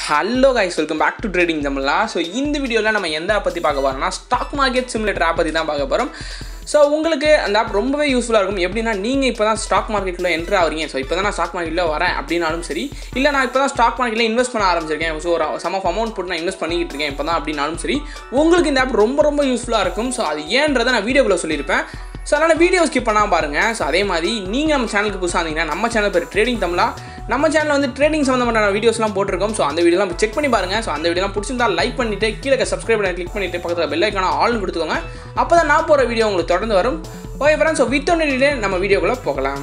hello guys welcome back to trading Tamizha so இந்த வீடியோவில் நம்ம எந்த ஆப் பற்றி பார்க்க போகிறோம்னா ஸ்டாக் மார்க்கெட் சிமுலேட்டர் ஆப் பற்றி தான் பார்க்க போகிறோம் ஸோ உங்களுக்கு அந்த ஆப் ரொம்பவே யூஸ்ஃபுல்லாக இருக்கும் எப்படின்னா நீங்கள் இப்போ தான் ஸ்டாக் மார்க்கெட்டில் என்ட்ரு ஆகிறீங்க ஸோ இப்போ தான் நான் ஸ்டாக் மார்க்கெட்டில் வரேன் அப்படின்னாலும் சரி இல்லை நான் இப்போ தான் ஸ்டாக் மார்க்கெட்டில் இன்வெஸ்ட் பண்ண ஆரம்பிச்சிருக்கேன் ஸோ ஒரு சம் ஆஃப் அமௌண்ட் போட்டு நான் இன்வெஸ்ட் பண்ணிக்கிட்டு இருக்கேன் இப்போ தான் அப்படின்னாலும் சரி உங்களுக்கு இந்த ஆப் ரொம்ப ரொம்ப யூஸ்ஃபுல்லாக இருக்கும் ஸோ அது ஏன்றதை நான் வீடியோக்குள்ளே சொல்லியிருப்பேன் ஸோ அதனால் வீடியோ ஸ்கிப் பண்ணாமல் பாருங்கள் ஸோ அதே மாதிரி நீங்கள் நம்ம சேனலுக்கு புதுசாக இருந்தீங்கன்னா நம்ம சேனல் பேர் ட்ரேடிங் தமிழா நம்ம சேனலில் வந்து ட்ரேடிங் சம்மந்தமான வீடியோஸ்லாம் போட்டிருக்கோம் ஸோ அந்த வீடியோலாம் செக் பண்ணி பாருங்கள் ஸோ அந்த வீடியோலாம் பிடிச்சிருந்தா லைக் பண்ணிவிட்டு கீழே சப்ஸ்கிரைப் பண்ணி கிளிக் பண்ணிவிட்டு பக்கத்தில் பெல் ஐக்கான ஆல்னு கொடுத்துக்கோங்க அப்போ தான் நான் போகிற வீடியோ உங்களுக்கு தொடர்ந்து வரும் ஓகே ஃப்ரெண்ட்ஸ் ஸோ வித் ஒன்னிலே நம்ம வீடியோக்குள்ளே போகலாம்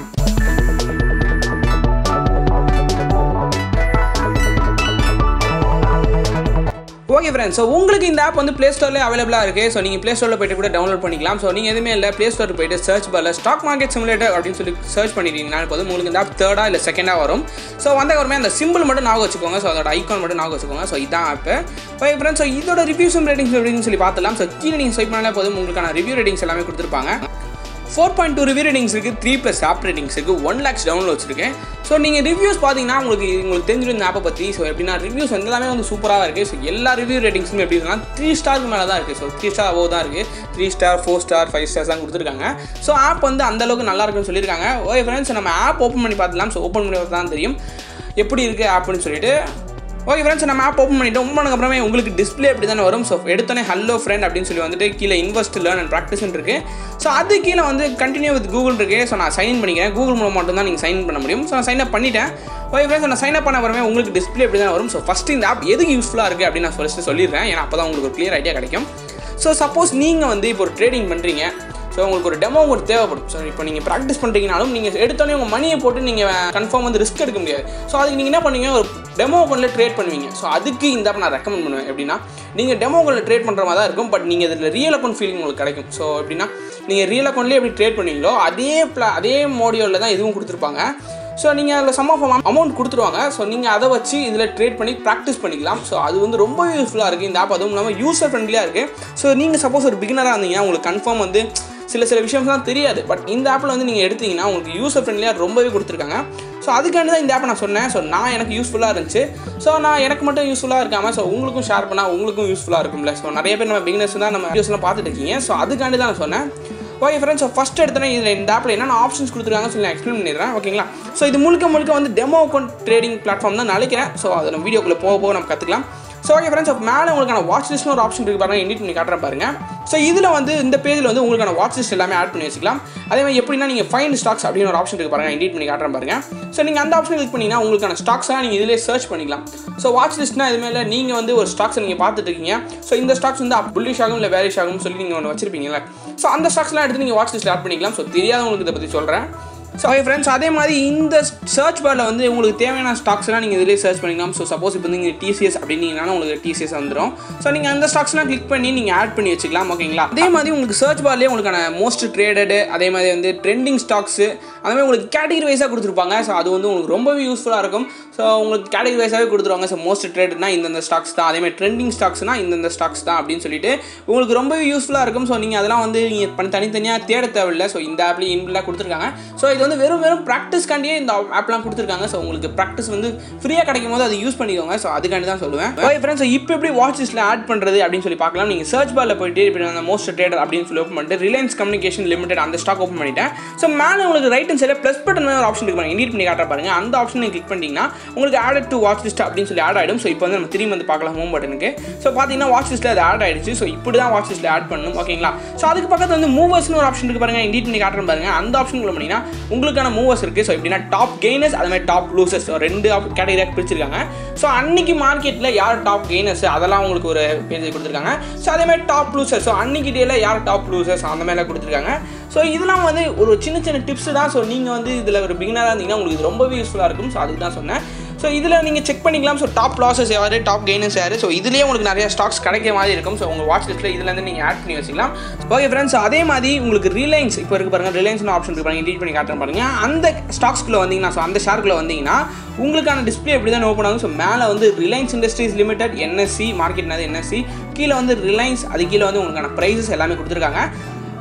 ஓகே ஃப்ரெண்ட்ஸ் ஸோ உங்களுக்கு இந்த ஆப் வந்து ப்ளே ஸ்டோர்லேயே அவைலபிளாக இருக்குது ஸோ நீங்கள் ப்ளே ஸ்டோரில் போய்ட்டு கூட டவுன்லோட் பண்ணிக்கலாம் ஸோ நீங்கள் எதுவுமே இல்லை ப்ளே ஸ்டோர் போயிட்டு சர்ச் பாரில் ஸ்டாக் மார்க்கெட் சிமுலேட்டர் அப்படின்னு சொல்லி சர்ச் பண்ணிட்டீங்கன்னா போதும் உங்களுக்கு இந்த ஆப் தேர்டாக இல்லை செகண்டாக வரும் ஸோ வந்த வரமே அந்த சிம்பிள் மட்டும் ஞாபகம் வச்சுக்கோங்க ஸோ அதோட ஐக்கான் மட்டும் ஞாபகம் வச்சுக்கோங்க ஸோ இதான் ஆப் ஓகே ஃப்ரெண்ட்ஸ் ஸோ இதோட ரிவ்யூஸும் ரேட்டிங்ஸ் அப்படின்னு சொல்லி பார்த்துலாம் ஸோ கீழே நீங்கள் ஸ்வைப் பண்ணாலே போதும் உங்களுக்கான ரிவ்யூ ரேட்டிங்ஸ் எல்லாமே கொடுத்துருப்பாங்க four point two review ratings இருக்குது த்ரீ ப்ளஸ் ஆப் ரேட்டிங்ஸ் இருக்குது ஒன் லேக்ஸ் டவுன்லோட்ஸ் இருக்குது ஸோ நீங்கள் ரிவ்யூஸ் பார்த்தீங்கன்னா உங்களுக்கு உங்களுக்கு தெரிஞ்சிடும் இந்த ஆப்பை பற்றி ஸோ எப்படின்னா ரிவ்யூஸ் எல்லாமே வந்து சூப்பராக இருக்குது ஸோ எல்லா ரிவ்யூ ரேட்டிங்ஸுமே எப்படி இருக்குன்னா த்ரீ ஸ்டாருக்கு மேலே தான் இருக்குது ஸோ த்ரீ ஸ்டார் அபோவ் தான் இருக்குது three star four star five stars தான் கொடுத்துருக்காங்க ஸோ ஆப் வந்து அந்த அளவுக்கு நல்லா இருக்குன்னு சொல்லியிருக்காங்க ஓகே ஃப்ரெண்ட்ஸ் நம்ம ஆப் ஓப்பன் பண்ணி பார்த்துலாம் ஸோ ஓப்பன் பண்ணி பார்த்தா தான் தெரியும் எப்படி இருக்குது ஆப்னு சொல்லிட்டு ஓகே ஃப்ரெண்ட்ஸ் நம்ம ஆப் ஓப்பன் பண்ணிட்டு ஓப்பன் பண்ணக்கப்புறமே உங்களுக்கு டிஸ்பிளே அப்படி தானே வரும் ஸோ எடுத்தோன்னே ஹலோ ஃப்ரெண்ட் அப்படின்னு சொல்லி வந்துட்டு கீழே இன்வெஸ்ட் லேர்ன் அண்ட் ப்ராக்டிஸ் இருக்கு ஸோ அது கீழே வந்து கண்டினியூ வித் கூகுள் இருக்கு ஸோ நான் சைன் பண்ணிக்கிறேன் கூகுள் மூலம் மட்டும் தான் நீங்கள் சைன் பண்ண முடியும் ஸோ நான் சைன் அப் பண்ணிட்டேன் ஓகே ஃப்ரெண்ட்ஸ் நான் சைன் அப் பண்ண அப்புறமே உங்களுக்கு டிஸ்பிளே அப்படி தான் வரும் ஸோ ஃபஸ்ட்டு இந்த ஆப் எதுக்கு யூஸ்ஃபுல்லாக இருக்குது அப்படின்னு நான் ஃபஸ்ட்டு சொல்லிடுறேன் ஏன்னா அப்போ தான் உங்களுக்கு ஒரு கிளியர் ஐடியா கிடைக்கும் ஸோ சப்போஸ் நீங்கள் வந்து இப்போ ஒரு ட்ரேடிங் பண்ணுறீங்க ஸோ உங்களுக்கு ஒரு டெமோ உங்களுக்கு தேவைப்படும் ஸோ இப்போ நீங்கள் ப்ராக்டிஸ் பண்ணுறீங்கனாலும் நீங்கள் எடுத்தோடனே உங்கள் மணியை போட்டு நீங்கள் கன்ஃபார்ம் வந்து ரிஸ்க் எடுக்க முடியாது ஸோ அதுக்கு நீங்கள் என்ன பண்ணுவீங்க ஒரு டெமோ அக்கௌண்ட்டில் ட்ரேட் பண்ணுவீங்க ஸோ அதுக்கு இந்த ஆப் நான் ரெக்கமெண்ட் பண்ணுவேன் எப்படின்னா நீங்கள் டெமோ அக்கௌண்ட்டில் ட்ரேட் பண்ணுற மாதிரி தான் இருக்கும் பட் நீங்கள் இதில் ரியல் அக்கௌண்ட் ஃபீலிங் உங்களுக்கு கிடைக்கும் ஸோ எப்படின்னா நீங்கள் ரியல் அக்கௌண்ட்லேயே எப்படி ட்ரேட் பண்ணுவீங்களோ அதே ப்ளா அதே மோடியோவில் தான் இதுவும் கொடுத்துருப்பாங்க ஸோ நீங்கள் அதில் சம் ஆஃப் அமௌண்ட் கொடுத்துருவாங்க ஸோ நீங்கள் அதை வச்சு இதில் ட்ரேட் பண்ணி ப்ராக்டிஸ் பண்ணிக்கலாம் ஸோ அது வந்து ரொம்ப யூஸ்ஃபுல்லாக இருக்குது இந்த ஆப் அதுவும் இல்லாமல் யூசர் ஃப்ரெண்ட்லியாக இருக்குது ஸோ நீங்கள் சப்போஸ் ஒரு பிகினராக இருந்தீங்கன்னா உங்களுக்கு கன்ஃபார்ம் வந்து சில சில விஷயம்லாம் தெரியாது பட் இந்த ஆப்பில் வந்து நீங்கள் எடுத்தீங்கன்னா உங்களுக்கு யூசர் ஃப்ரெண்ட்லியாக ரொம்பவே கொடுத்துருக்காங்க ஸோ அதுக்காண்டி தான் இந்த ஆப்பை நான் சொன்னேன் ஸோ நான் எனக்கு யூஸ்ஃபுல்லாக இருந்துச்சு ஸோ நான் எனக்கு மட்டும் யூஸ்ஃபுல்லாக இருக்காமல் ஸோ உங்களுக்கும் ஷேர் பண்ணால் உங்களுக்கும் யூஸ்ஃபுல்லாக இருக்கும்ல ஸோ நிறைய பேர் நம்ம பிகினர்ஸ் தான் நம்ம வீடியோஸ்லாம் பார்த்துட்டு இருக்கீங்க ஸோ அதுக்காண்டி தான் நான் சொன்னேன் ஓகே ஃப்ரெண்ட்ஸ் ஸோ ஃபஸ்ட் எடுத்தோன்னே இதில் இந்த ஆப்பில் என்னென்ன ஆப்ஷன்ஸ் கொடுத்துருக்காங்கன்னு சொல்லி நான் எக்ஸ்பிளைன் பண்ணிடுறேன் ஓகேங்களா ஸோ இது முழுக்க முழுக்க வந்து டெமோ அக்கௌண்ட் ட்ரேடிங் பிளாட்ஃபார்ம் தான் நினைக்கிறேன் ஸோ அதை நம்ம வீடியோக்குள்ளே போக போக நம்ம கற்றுக்கலாம் ஸோ ஓகே ஃப்ரெண்ட்ஸ் மேலே உங்களுக்கான வாட்ச் லிஸ்ட்னு ஒரு ஆப்ஷன் இருக்குது பாருங்க எடிட் பண்ணி காட்டுறேன் பாருங்க ஸோ இதில் வந்து இந்த பேஜில் வந்து உங்களுக்கான வாட்ச் லிஸ்ட் எல்லாமே ஆட் பண்ணி வச்சுக்கலாம் அதே மாதிரி எப்படின்னா நீங்கள் ஃபைன் ஸ்டாக்ஸ் அப்படின்னு ஒரு ஆப்ஷன் இருக்குது பாருங்க எடிட் பண்ணி காட்டுறேன் பாருங்க ஸோ நீங்கள் அந்த ஆப்ஷன் கிளிக் பண்ணிங்கன்னா உங்களுக்கான ஸ்டாக்ஸ்லாம் நீங்கள் இதிலே சர்ச் பண்ணிக்கலாம் ஸோ வாட்ச் லிஸ்ட்னா இதுமே இல்லை நீங்கள் வந்து ஒரு ஸ்டாக்ஸ் நீங்கள் பார்த்துட்டு இருக்கீங்க ஸோ இந்த ஸ்டாக்ஸ் வந்து புல்லிஷ் ஆகும் இல்லை வேரிஷ் ஆகும்னு சொல்லி நீங்கள் ஒன்று வச்சிருப்பீங்களா ஸோ அந்த ஸ்டாக்ஸ்லாம் எடுத்து நீங்கள் வாட்ச் லிஸ்ட் ஆட் பண்ணிக்கலாம் ஸோ தெரியாதவங்களுக்கு இதை பற்றி சொல்கிறேன் ஸோ ஓகே ஃப்ரெண்ட்ஸ் அதே மாதிரி இந்த சர்ச் பாரில் வந்து உங்களுக்கு தேவையான ஸ்டாக்ஸ்லாம் நீங்கள் இதிலே சர்ச் பண்ணிக்கலாம் ஸோ சப்போஸ் இப்போ நீங்கள் டிசிஎஸ் அப்படின்னீங்கன்னா உங்களுக்கு டிசிஎஸ் வந்துடும் ஸோ நீங்கள் அந்த ஸ்டாக்ஸ்லாம் கிளிக் பண்ணி நீங்கள் ஆட் பண்ணி வச்சுக்கலாம் ஓகேங்களா அதே மாதிரி உங்களுக்கு சர்ச் பார்லேயே உங்களுக்கான மோஸ்ட் ட்ரேடடு அதே மாதிரி வந்து ட்ரெண்டிங் ஸ்டாக்ஸு அதே மாதிரி உங்களுக்கு கேட்டகரி வைஸாக கொடுத்துருப்பாங்க ஸோ அது வந்து உங்களுக்கு ரொம்பவே யூஸ்ஃபுல்லாக இருக்கும் ஸோ உங்களுக்கு கேட்டகரி வைஸாகவே கொடுத்துருவாங்க ஸோ மோஸ்ட் ட்ரேடட்னா இந்தந்த ஸ்டாக்ஸ் தான் அதே மாதிரி ட்ரெண்டிங் ஸ்டாக்ஸ்னா இந்தந்த ஸ்டாக்ஸ் தான் அப்படின்னு சொல்லிட்டு உங்களுக்கு ரொம்பவே யூஸ்ஃபுல்லாக இருக்கும் ஸோ நீங்கள் அதெல்லாம் வந்து நீங்கள் பண்ணி தனித்தனியாக தேட தேவையில்லை ஸோ இந்த ஆப்லேயும் இன்பிளாக கொடுத்துருக்காங்க ஸோ இது வந்து வெறும் வெறும் ப்ராக்டிஸ்க்காண்டியே இந்த ஆப்லாம் கொடுத்துருக்காங்க ஸோ உங்களுக்கு ப்ராக்டிஸ் வந்து ஃப்ரீயாக கிடைக்கும் போது அதை யூஸ் பண்ணிக்கோங்க ஸோ அதுக்காண்டி தான் சொல்லுவேன் ஓகே ஃப்ரெண்ட்ஸ் இப்போ எப்படி வாட்ச் லிஸ்ட்டில் ஆட் பண்ணுறது அப்படின்னு சொல்லி பார்க்கலாம் நீங்கள் சர்ச் பாரில் போயிட்டு இப்போ அந்த மோஸ்ட் ட்ரேடர் அப்படின்னு சொல்லி ஓப்பன் பண்ணிட்டு ரிலையன்ஸ் கம்யூனிகேஷன் லிமிடெட் அந்த ஸ்டாக் ஓப்பன் பண்ணிட்டேன் ஸோ மேலே உங்களுக்கு ரைட் ஹண்ட் சைடில் ப்ளஸ் பட்டன் ஒரு ஆப்ஷன் இருக்கு பாருங்க எடிட் பண்ணி காட்டுற பாருங்க அந்த ஆப்ஷன் கிளிக் பண்ணிட்டீங்கன்னா உங்களுக்கு ஆட் டு வாட்ச் லிஸ்ட் அப்படின்னு சொல்லி ஆட் ஆகிடும் ஸோ இப்போ வந்து நம்ம திரும்பி வந்து பார்க்கலாம் ஹோம் பட்டனுக்கு ஸோ பார்த்தீங்கன்னா வாட்ச் லிஸ்ட்டில் அது ஆட் ஆயிடுச்சு ஸோ இப்படி தான் வாட்ச் லிஸ்ட்டில் ஆட் பண்ணணும் ஓகேங்களா ஸோ அதுக்கு பக்கத்தில் வந்து மூவர்ஸ்னு ஒரு ஆப்ஷன் இருக்கு பாருங்க எடிட் பண்ணி காட்டுறேன் பாருங்க அந்த ஆப்ஷன் பண்ணிங்கன்னா உங்களுக்கான மூவர்ஸ் இருக்குது ஸோ எப்படின்னா டாப் கெய்னர்ஸ் அது மாதிரி டாப் லூசர்ஸ் ரெண்டு கேட்டகரியாக பிரிச்சிருக்காங்க ஸோ அன்னைக்கு மார்க்கெட்டில் யார் டாப் கெய்னர்ஸ் அதெல்லாம் உங்களுக்கு ஒரு பேஜ் கொடுத்துருக்காங்க ஸோ அதே மாதிரி டாப் லூசர்ஸ் ஸோ அன்னைக்கு டேல யார் டாப் லூசர்ஸ் அந்த மாதிரிலாம் கொடுத்துருக்காங்க ஸோ இதெல்லாம் வந்து ஒரு சின்ன சின்ன டிப்ஸ் தான் ஸோ நீங்கள் வந்து இதில் ஒரு பிகினராக இருந்தீங்கன்னா உங்களுக்கு இது ரொம்பவே யூஸ்ஃபுல்லாக இருக்கும் ஸோ அதுக்கு தான் சொன்னேன் ஸோ இதில் நீங்கள் செக் பண்ணிக்கலாம் ஸோ டாப் லாஸஸ் யார் டாப் கெய்னர்ஸ் யார் ஸோ இதுலேயே உங்களுக்கு நிறைய ஸ்டாக்ஸ் கிடைக்கிற மாதிரி இருக்கும் ஸோ உங்கள் வாட்ச் லிஸ்ட்டில் இதுலேருந்து நீங்கள் ஆட் பண்ணி வச்சுக்கலாம் ஓகே ஃப்ரெண்ட்ஸ் அதே மாதிரி உங்களுக்கு ரிலையன்ஸ் இப்போ இருக்கு பாருங்கள் ரிலையன்ஸ்னு ஆப்ஷன் இருக்கு பாருங்க எடிட் பண்ணி காட்டுறேன் பாருங்க அந்த ஸ்டாக்ஸ்க்குள்ளே வந்தீங்கன்னா ஸோ அந்த ஷேர்க்குள்ளே வந்தீங்கன்னா உங்களுக்கான டிஸ்பிளே எப்படி தான் ஓப்பன் ஆகும் ஸோ மேலே வந்து ரிலையன்ஸ் இண்டஸ்ட்ரீஸ் லிமிடெட் என்எஸ்சி மார்க்கெட்னது என்எஸ்சி கீழே வந்து ரிலையன்ஸ் அது கீழே வந்து உங்களுக்கான ப்ரைஸஸ் எல்லாமே கொடுத்துருக்காங்க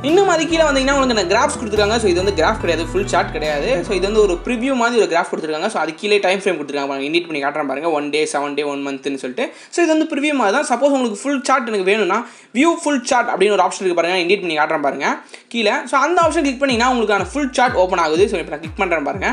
இன்னும் அது கீழே வந்தீங்கன்னா உங்களுக்கு இந்த கிராஃப்ஸ் கொடுத்துருக்காங்க ஸோ இது வந்து கிராஃப் கிடையாது ஃபுல் சார்ட் கிடையாது ஸோ இது வந்து ஒரு ப்ரிவ்யூ மாதிரி ஒரு கிராஃப் கொடுத்துருக்காங்க ஸோ அது கீழே டைம் ஃப்ரேம் கொடுத்துருக்காங்க பாருங்க இண்டிட் பண்ணி காட்டுறேன் பாருங்க one day seven day one மந்த்னு சொல்லிட்டு ஸோ இது வந்து ப்ரிவ்யூ மாதிரி தான் சப்போஸ் உங்களுக்கு ஃபுல் சார்ட் எனக்கு வேணும்னா வியூ ஃபுல் சார்ட் அப்படின்னு ஒரு ஆப்ஷன் இருக்கு பாருங்க இண்டிட் பண்ணி காட்டுறேன் பாருங்க கீழே ஸோ அந்த ஆப்ஷன் கிளிக் பண்ணிங்கன்னா உங்களுக்கான ஃபுல் சார்ட் ஓப்பன் ஆகுது ஸோ இப்போ நான் கிளிக் பண்ணுறேன் பாருங்க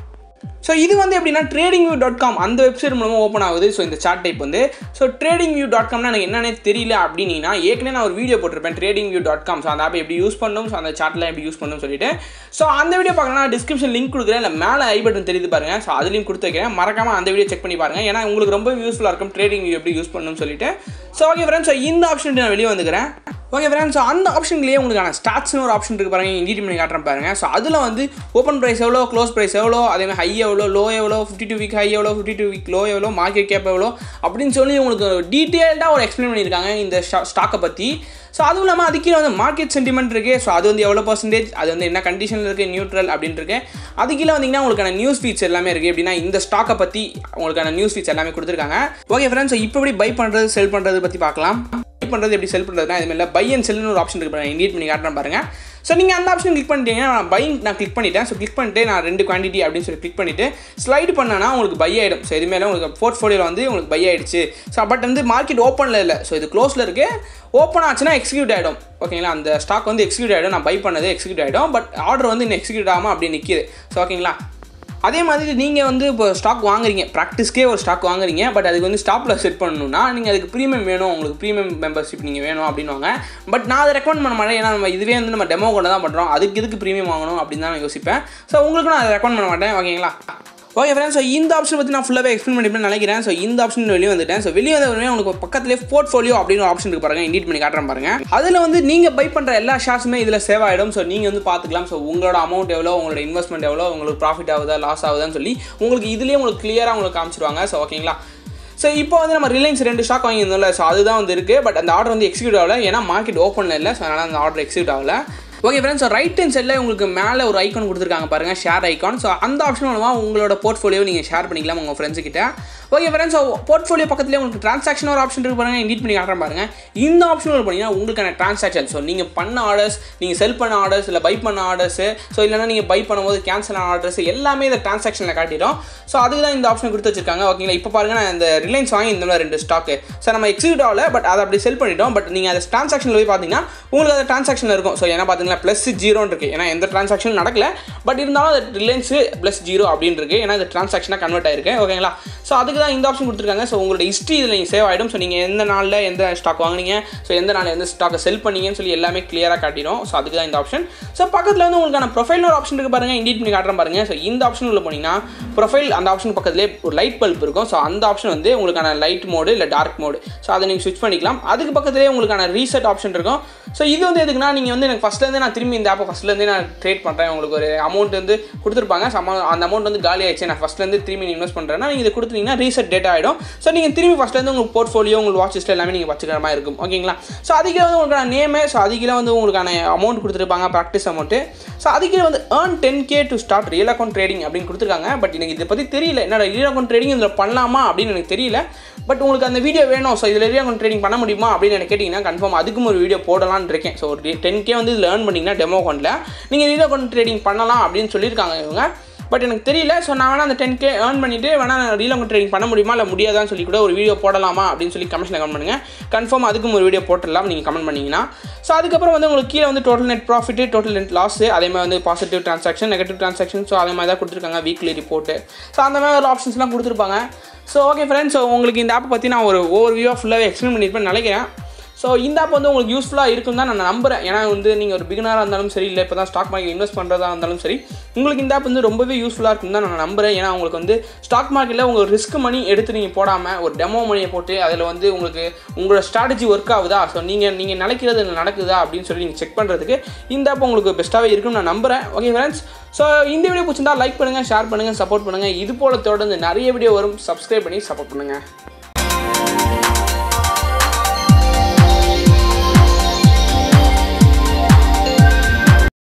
ஸோ இது வந்து எப்படின்னா ட்ரேடிங் வியூ டாட் காம் அந்த வெப்சைட் மூலமாக ஓப்பன் ஆகுது ஸோ இந்த சார்ட் டைப் வந்து ஸோ ட்ரேடிங் வியூ டாட் காம்னா எனக்கு என்னன்னே தெரியல அப்படின்னா ஏற்கனவே நான் ஒரு வீடியோ போட்டிருப்பேன் trading view dot com so அந்த ஆப் எப்படி யூஸ் பண்ணணும் ஸோ அந்த சார்ட்லாம் எப்படி யூஸ் பண்ணணும் சொல்லிட்டு ஸோ அந்த வீடியோ பார்க்கணும்னா டிஸ்கிரிப்ஷன் லிங்க் கொடுக்குறேன் இல்லை மேலே ஐ பட்டன் தெரியுது பாருங்க ஸோ அதுலேயும் கொடுத்து வைக்கிறேன் மறக்காம அந்த வீடியோ செக் பண்ணி பாருங்க ஏன்னா உங்களுக்கு ரொம்ப யூஸ்ஃபுல்லாக இருக்கும் ட்ரேடிங் வியூ எப்படி யூஸ் பண்ணணும்னு சொல்லிட்டு ஸோ ஓகே ஃப்ரெண்ட்ஸ் ஸோ இந்த ஆப்ஷன் நான் வெளியே வந்துக்கிறேன் ஓகே ஃப்ரெண்ட்ஸ் ஸோ அந்த ஆப்ஷன்லேயே உங்களுக்கான ஸ்டாட்ஸ்னு ஒரு ஆப்ஷன் இருக்கு பாருங்க இண்டிட் பண்ணி காட்டுறேன் பாருங்க ஸோ அதில் வந்து ஓப்பன் ப்ரைஸ் எவ்வளோ க்ளோஸ் ப்ரைஸ் எவ்வளோ அதேமாதிரி ஹை எவ்வளோ லோ எவ்வளோ ஃபிஃப்டி டூ வீக் ஹை எவ்வளோ ஃபிஃப்டி டூ வீக் லோ எவ்வளோ மார்க்கெட் கேப் எவ்வளோ அப்படின்னு சொல்லி உங்களுக்கு டீட்டெயில்டாக ஒரு எக்ஸ்பிளைன் பண்ணியிருக்காங்க இந்த ஸ்டாக்கை பற்றி ஸோ அதுவும் இல்லாமல் அது கீழே வந்து மார்க்கெட் சென்டிமெண்ட் இருக்குது ஸோ அது வந்து எவ்வளோ பர்சன்டேஜ் அது வந்து என்ன கண்டிஷனில் இருக்குது நியூட்ரல் அப்படின்னு இருக்கு அது கீழே வந்தீங்கன்னா உங்களுக்கான நியூஸ் ஃபீட்ஸ் எல்லாமே இருக்குது எப்படின்னா இந்த ஸ்டாக்கை பற்றி உங்களுக்கான நியூஸ் ஃபீட்ஸ் எல்லாமே கொடுத்துருக்காங்க ஓகே ஃப்ரெண்ட்ஸ் இப்போ எப்படி பை பண்ணுறது செல் பண்ணுறது பற்றி பார்க்கலாம் பை பண்ணுறது எப்படி செல் பண்ணுறதுனா இது மாதிரி பை அண்ட் செல்னு ஒரு ஆப்ஷன் இருக்கு பாருங்க இண்டியட் பண்ணி காட்டுறேன் பாருங்க ஸோ நீங்கள் அந்த ஆப்ஷன் கிளிக் பண்ணிட்டீங்கன்னா நான் பை நான் கிளிக் பண்ணிட்டேன் ஸோ கிளிக் பண்ணிட்டு நான் ரெண்டு குவான்டிட்டி அப்படின்னு சொல்லி கிளிக் பண்ணிட்டு ஸ்லைடு பண்ணனா உங்களுக்கு பை ஆகிடும் ஸோ இது மேலே உங்களுக்கு போர்ட்ஃபோலியோவில் வந்து உங்களுக்கு பை ஆயிடுச்சு ஸோ பட் வந்து மார்க்கெட் ஓப்பனில் இல்லை ஸோ இது க்ளோஸில் இருக்குது ஓப்பன் ஆச்சுன்னா எக்ஸிக்யூட் ஆகிடும் ஓகேங்களா அந்த ஸ்டாக் வந்து எக்ஸிக்யூட் ஆகிடும் நான் பை பண்ணது எக்ஸிக்யூட் ஆகிடும் பட் ஆர்டர் வந்து இன்னும் எக்ஸிக்யூட் ஆகாமல் அப்படி நிற்கிது ஸோ ஓகேங்களா அதே மாதிரி நீங்கள் வந்து இப்போ ஸ்டாக் வாங்குறீங்க ப்ராக்டிஸ்க்கே ஒரு ஸ்டாக் வாங்குறீங்க பட் அதுக்கு வந்து ஸ்டாப்பில் செட் பண்ணணும்னா நீங்கள் அதுக்கு ப்ரீமியம் வேணும் உங்களுக்கு ப்ரீமியம் மெம்பர்ஷிப் நீங்கள் வேணும் அப்படின்வாங்க பட் நான் அதை ரெக்கமெண்ட் பண்ண மாட்டேன் ஏன்னா நம்ம இதுவே வந்து நம்ம டெமோ கொண்டு தான் பண்ணுறோம் அதுக்கு இதுக்கு ப்ரீமியம் வாங்கணும் அப்படின்னு தான் நான் யோசிப்பேன் ஸோ உங்களுக்கு நான் அதை ரெக்கமெண்ட் பண்ண மாட்டேன் ஓகேங்களா ஓகே ஃப்ரெண்ட்ஸ் ஸோ இந்த ஆப்ஷன் பற்றி நான் ஃபுல்லாகவே எக்ஸ்பிளைன் பண்ணிப்பேன் நினைக்கிறேன் ஸோ இந்த ஆப்ஷன் வெளியே வந்துட்டேன் ஸோ வெளியே வந்த உடனே உங்களுக்கு பக்கத்துலேயே போர்ட்ஃபோலியோ அப்படின்னு ஒரு ஆப்ஷன் இருக்கு பாருங்க இண்டிட் பண்ணி காட்டுறேன் பாருங்க அதில் வந்து நீங்கள் பை பண்ணுற எல்லா ஷேர்ஸுமே இதில் சேவ் ஆகிடும் ஸோ நீங்கள் வந்து பார்த்துக்கலாம் ஸோ உங்களோட அமௌண்ட் எவ்வளோ உங்களோட இன்வெஸ்ட்மெண்ட் எவ்வளோ உங்களுக்கு ப்ராஃபிட் ஆகுதா லாஸ் ஆகுதான்னு சொல்லி உங்களுக்கு இதுலேயே உங்களுக்கு கிளியராக உங்களுக்கு காமிச்சிருவாங்க ஸோ ஓகேங்களா ஸோ இப்போ வந்து நம்ம ரிலையன்ஸ் ரெண்டு ஸ்டாக் வாங்கியிருந்தோம்ல ஸோ அதுதான் வந்து இருக்குது பட் அந்த ஆர்டர் வந்து எக்ஸிக்யூட் ஆகல ஏன்னா மார்க்கெட் ஓப்பனில் இல்லை ஸோ அதனால் அந்த ஆர்டர் எக்ஸிக்யூட் ஆகல okay friends so right hand சைடில் உங்களுக்கு மேலே ஒரு ஐக்கான் கொடுத்துருக்காங்க பாருங்கள் ஷேர் ஐக்கான் ஸோ அந்த ஆப்ஷன் மூலமாக உங்களோட போர்ட்ஃபோலியோ நீங்கள் ஷேர் பண்ணிக்கலாம் உங்கள் ஃப்ரெண்ட்ஸ் கிட்ட ஓகே ஃப்ரெண்ட்ஸ் ஸோ போர்ட்ஃபோலியோ பக்கத்துலேயே உங்களுக்கு ட்ரான்சாக்ஷன் ஒரு ஆப்ஷன் இருக்கு பாருங்க இண்டிட் பண்ணி காட்டுறேன் பாருங்க இந்த ஆப்ஷன் பண்ணிங்கன்னா உங்களுக்கான ட்ரான்சாக்ஷன் ஸோ நீங்கள் பண்ண ஆர்டர்ஸ் நீங்கள் செல் பண்ண ஆர்டர்ஸ் இல்லை பை பண்ண ஆர்டர்ஸ் ஸோ இல்லைனா நீங்கள் பை பண்ணும்போது கேன்சல் ஆன ஆர்டர்ஸ் எல்லாமே இந்த ட்ரான்சாக்ஷனில் காட்டிடும் ஸோ அதுக்கு தான் இந்த ஆப்ஷன் கொடுத்து வச்சிருக்காங்க ஓகேங்களா இப்போ பாருங்க நான் இந்த ரிலையன்ஸ் வாங்கி இந்த ரெண்டு ஸ்டாக்கு ஸோ நம்ம எக்ஸிக்யூட் ஆகல பட் அதை அப்படி செல் பண்ணிட்டோம் பட் நீங்கள் அதை ட்ரான்சாக்ஷனில் போய் பார்த்தீங்கன்னா உங்களுக்கு அது ட்ரான்சாக்ஷன் இருக்கும் ஸோ ஏன்னா பார்த்தீங்கன்னா ப்ளஸ் ஜீரோன்னு இருக்குது ஏன்னா எந்த ட்ரான்சாக்ஷன் நடக்கல பட் இருந்தாலும் அது ரிலையன்ஸ் ப்ளஸ் ஜீரோ அப்படின்னு இருக்குது ஏன்னா இது ட்ரான்சாக்ஷனாக கன்வெர்ட் ஆயிருக்கு ஓகேங்களா ஸோ அதுக்கு தான் இந்த ஆப்ஷன் கொடுத்துருக்காங்க ஸோ உங்களோட ஹிஸ்ட்ரி இதில் நீங்கள் சேவ் ஆகிடும் ஸோ நீங்கள் எந்த நாளில் எந்த ஸ்டாக் வாங்குனீங்க ஸோ எந்த நாளில் எந்த ஸ்டாக்கை செல் பண்ணீங்கன்னு சொல்லி எல்லாமே கிளியராக காட்டிடும் ஸோ அதுக்கு தான் இந்த ஆப்ஷன் ஸோ பக்கத்தில் வந்து உங்களுக்கான ப்ரொஃபைல் ஒரு ஆப்ஷன் இருக்குது பாருங்கள் இண்டிட் பண்ணி காட்டுறேன் பாருங்க ஸோ இந்த ஆப்ஷன் உள்ள போனீங்கன்னா ப்ரொஃபைல் அந்த ஆப்ஷன் பக்கத்துலேயே ஒரு லைட் பல்ப் இருக்கும் ஸோ அந்த ஆப்ஷன் வந்து உங்களுக்கான லைட் மோடு இல்லை டார்க் மோடு ஸோ அதை நீங்கள் ஸ்விட்ச் பண்ணிக்கலாம் அதுக்கு பக்கத்துலேயே உங்களுக்கான ரீசெட் ஆப்ஷன் இருக்கும் ஸோ இது வந்து எதுக்குன்னா நீங்கள் வந்து எனக்கு ஃபஸ்ட்லேருந்து நான் திரும்பி இந்த ஆப்பை ஃபஸ்ட்லேருந்தே நான் ட்ரேட் பண்ணுறேன் உங்களுக்கு ஒரு அமௌண்ட் வந்து கொடுத்துருப்பாங்க ஸோ அந்த அமௌண்ட் வந்து காலி ஆயிடுச்சு நான் ஃபஸ்ட்லேருந்து திரும்பி இன்வெஸ்ட் பண்ணுறேன்னா நீங்கள் இது கொடுத்தீங்கன்னா ரீசெட் டேட்டா ஆகிடும் ஸோ நீங்கள் திரும்பி ஃபஸ்ட்லேருந்து உங்களுக்கு போர்ட்ஃபோலியோ உங்களுக்கு வாட்ச் லிஸ்ட் எல்லாமே நீங்கள் வச்சுக்கிற மாதிரி இருக்கும் ஓகேங்களா ஸோ அதுக்கே வந்து உங்களுக்கான நேமு ஸோ அதுக்கே வந்து உங்களுக்கான அமௌண்ட் கொடுத்துருப்பாங்க ப்ராக்டிஸ் அமௌண்ட்டு ஸோ அதுக்கே வந்து earn ten K to start real account trading அப்படின்னு கொடுத்துருக்காங்க பட் எனக்கு இதை பற்றி தெரியல என்னடா ரியல் அக்கௌண்ட் ட்ரேடிங் இதில் பண்ணலாமா அப்படின்னு எனக்கு தெரியல பட் உங்களுக்கு அந்த வீடியோ வேணும் ஸோ இதில் ரியல் அக்கௌண்ட் ட்ரேடிங் பண்ண முடியுமா அப்படின்னு எனக்கு கேட்டிங்கன்னா கன்ஃபார்ம் அதுக்கும் ஒரு வீடியோ போடலான்னு இருக்கேன் ஸோ ஒரு டென் கே வந்து இதில் ஏர்ன் பண்ணிங்கன்னா டெமோ அக்கௌண்ட்டில் நீங்கள் ரியல் அக்கௌண்ட் ட்ரேடிங் பண்ணலாம் அப்படின்னு சொல்லியிருக்காங்க இவங்க பட் எனக்கு தெரியல ஸோ நான் வேணால் அந்த டென் கே ஏர்ன் பண்ணிவிட்டு வேணால் நான் ரீல் அக்கௌண்ட் ட்ரேடிங் பண்ண முடியுமா இல்லை முடியாதான்னு சொல்லி கூட ஒரு வீடியோ போடலாமா அப்படின்னு சொல்லி கமெண்ட்ஸில் கமெண்ட் பண்ணுங்கள் கன்ஃபார்ம் அதுக்கும் ஒரு வீடியோ போட்டுடலாம் நீங்கள் கமெண்ட் பண்ணிங்கன்னா ஸோ அதுக்கப்புறம் வந்து உங்களுக்கு கீழே வந்து total net profit total net loss அதே மாதிரி வந்து positive transaction negative transaction so அதே மாதிரி தான் கொடுத்துருக்காங்க வீக்லி ரிப்போர்ட்டு ஸோ அந்த மாதிரி ஒரு ஆப்ஷன்ஸ்லாம் கொடுத்துருப்பாங்க ஸோ ஓகே ஃப்ரெண்ட்ஸ் ஸோ உங்களுக்கு இந்த ஆப்பை பற்றி நான் ஒரு ஓவர் வியூவாக ஃபுல்லாகவே எக்ஸ்பிளைன் பண்ணியிருப்பேன்னு நினைக்கிறேன் ஸோ இந்த ஆப் வந்து உங்களுக்கு யூஸ்ஃபுல்லாக இருக்கும் தான் நான் நம்புறேன் ஏன்னா வந்து நீங்கள் ஒரு பிகினராக இருந்தாலும் சரி இல்லை இப்போ தான் ஸ்டாக் மார்க்கெட் இன்வெஸ்ட் பண்ணுறதா இருந்தாலும் சரி உங்களுக்கு இந்த ஆப் வந்து ரொம்பவே யூஸ்ஃபுல்லாக இருக்கும் தான் நான் நம்புறேன் ஏன்னா உங்களுக்கு வந்து ஸ்டாக் மார்க்கெட்டில் உங்கள் ரிஸ்க் மணி எடுத்து நீங்கள் போடாமல் ஒரு டெமோ மணியை போட்டு அதில் வந்து உங்களுக்கு உங்களோட ஸ்ட்ராட்டஜி ஒர்க் ஆகுதா ஸோ நீங்கள் நீங்கள் நினைக்கிறது நடக்குதா அப்படின்னு சொல்லி நீங்கள் செக் பண்ணுறதுக்கு இந்த ஆப் உங்களுக்கு பெஸ்ட்டாகவே இருக்கும்னு நான் நம்புறேன் ஓகே ஃப்ரெண்ட்ஸ் ஸோ இந்த வீடியோ பிடிச்சிருந்தா லைக் பண்ணுங்கள் ஷேர் பண்ணுங்கள் சப்போர்ட் பண்ணுங்கள் இது போல தொடர்ந்து நிறைய வீடியோ வரும் சப்ஸ்கிரைப் பண்ணி சப்போர்ட் பண்ணுங்கள்